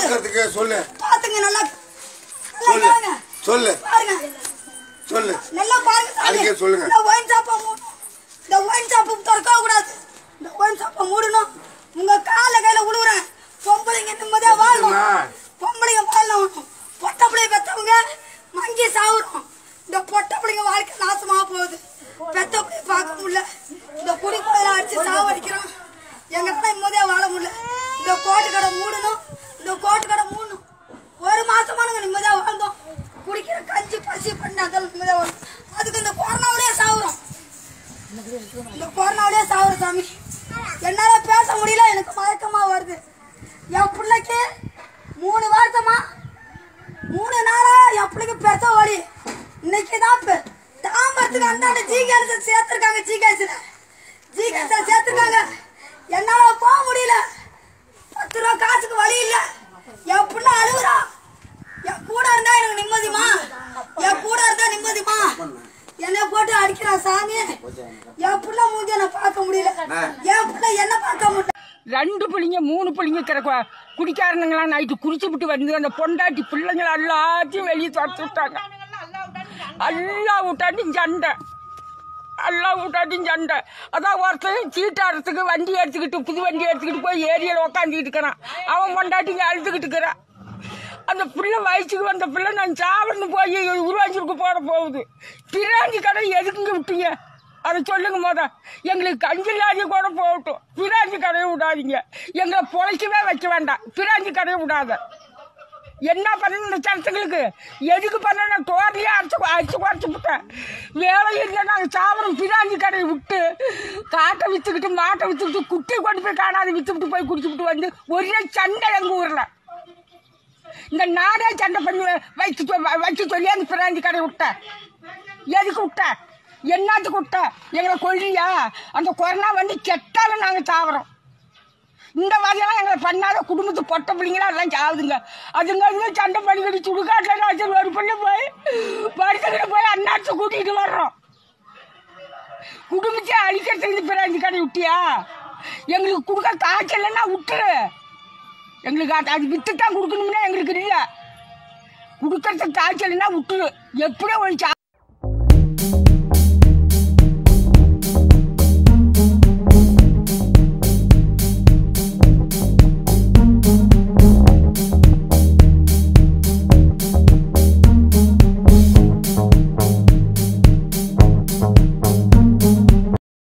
பாத்துக்கிறதுக்கு சொல்லு பாத்துங்க நல்லா நல்லா சொல்லு கேளுங்க. சொல்லு பாருங்க சொல்லு நல்லா பாருங்க சாமி. அதுக்கே சொல்லுங்க. இந்த ஒயின் ஷாப்பை மூடணும் இந்த ஒயின் ஷாப்பு திறக்க கூடாது இந்த ஒயின் ஷாப்பை மூடணும் உங்க கால கையில விழுவுறேன் பொம்பளைங்க நிம்மதியா வாழணும் சரிம்மா. பொம்பளைங்க வாழணும் பொட்டை பிள்ளைய பெத்தவங்க மங்கி சாவுறோம் இந்த பொட்டை பிள்ளைங்க வாழ்க்கை நாசமா போகுது பெத்த பிள்ளைய பார்க்க முடியல இந்த குடி கோயில அடிச்சு சாவடிக்கிறோம் எங்களால நிம்மதியா வாழ முடியல இந்த கோட்டு கடை மூடணும் இந்த கோட்டு கடை மூடணும் ஒரு மாசமா நாங்க நிம்மதியா வாழ்ந்தோம் குடிக்கிற கஞ்சி பசி பண்ணி அதெல்லாம் நிம்மதியா வாழ்ந்தோம் அதுக்கு இந்த கொரோனாவிலேயே சாவுறோம் இந்த கொரோனாவிலேயே சாவுறோம் சாமி என்னால பேச முடியல எனக்கு மயக்கமா வருது என் பிள்ளைக்கு மூணு வருஷமா மூணு நாளா என் பிள்ளைக்கு பெத்த வழி இன்னைக்கு தான் பெ- தாம்பரத்துக்கு அந்தாண்ட ஜிகேஎஸ் சேர்த்திருக்காங்க ஜிகேஎஸ்ல ஜிகேஎஸ் சேர்த்திருக்காங்க என்னால போக முடியல பத்து ரூபா காசுக்கு வழி இல்ல என் புள்ள அழுகுறா என் கூட இருந்தா எனக்கு நிம்மதிமா என் கூட இருந்தா நிம்மதிமா என்னை போட்டு அடிக்கிறான் சாமி என் புள்ள மூஞ்சிய நான் பார்க்க முடியல என் புள்ள என்ன பார்க்க முடியல ரெண்டு பிள்ளைங்க மூணு பிள்ளைங்க கிடக்க குடிக்காரனுங்களாம் நைட்டு குடிச்சு விட்டு வந்து அந்த பொண்டாட்டி பிள்ளைங்களை எல்லாத்தையும் வெளியே துரத்து விட்டாங்க எல்லாம் விட்டாட்டி சண்டை எல்லாம் விட்டாட்டி சண்டை அதான் ஒருத்தன் சீட்டாடுறதுக்கு வண்டி எடுத்துக்கிட்டு புது வண்டி எடுத்துக்கிட்டு போய் ஏரியாவில் உக்காந்துக்கிட்டு இருக்கிறான் அவன் பொண்டாட்டிங்க அழுதுகிட்டு இருக்கிறான் அந்த பிள்ளை வயசுக்கு வந்த பிள்ளை நான் சாவன்னு போய் உருவாஞ்சிருக்கு போட போகுது பிராஞ்சி கடை எதுக்குங்க விட்டீங்க அதை சொல்லுங்க மொத எங்களுக்கு கஞ்சிலாதி கூட போகட்டும் பிராஞ்சி கடையை விடாதீங்க எங்களை பொழைக்கவே வைக்க வேண்டாம் பிராஞ்சி கடையை விடாத என்ன பண்ணணும் இந்த சனத்துங்களுக்கு எதுக்கு பண்ணணும் தோட்டலையே அரைச்சு அரைச்சு குறைச்சி விட்டேன் வேலை இல்லை நாங்கள் சாவரம் பிராஞ்சி கடையை விட்டு காட்டை விற்றுக்கிட்டு மாட்டை விற்றுக்கிட்டு குட்டி கொண்டு போய் காணாது விற்று விட்டு போய் குடிச்சுக்கிட்டு வந்து ஒரே சண்டை எங்கள் ஊரில் இந்த நாடே சண்டை பண்ணி வச்சு சொ- வச்சு சொல்லி அந்த பிராஞ்சி கடை விட்ட எதுக்கு விட்ட என்னத்துக்கு விட்ட எங்களை கொல்லியா அந்த கொரோனா வந்து கெட்டாலும் நாங்கள் சாவறோம் இந்த மாதிரியெல்லாம் எங்களை பண்ணாத குடும்பத்து பொட்ட பிள்ளைங்களாம் எல்லாம் சாவுதுங்க அதுங்க அதுங்க சண்டை பண்ணிக்கிட்டு சுடுகாட்டில் வச்சு ஒரு பண்ணி போய் படுத்துக்கிட்டு போய் அண்ணாச்சு கூட்டிகிட்டு வர்றோம் குடும்பத்தை அழிக்கிறதுக்கு இந்த பிராஞ்சி கடை விட்டியா எங்களுக்கு கொடுக்க காய்ச்சல்னா விட்டுரு எங்களுக்கு அது அது வித்து தான் கொடுக்கணும்னா எங்களுக்கு இல்லை கொடுக்கறதுக்கு காய்ச்சல்னா விட்டுரு எப்படியோ ஒரு சா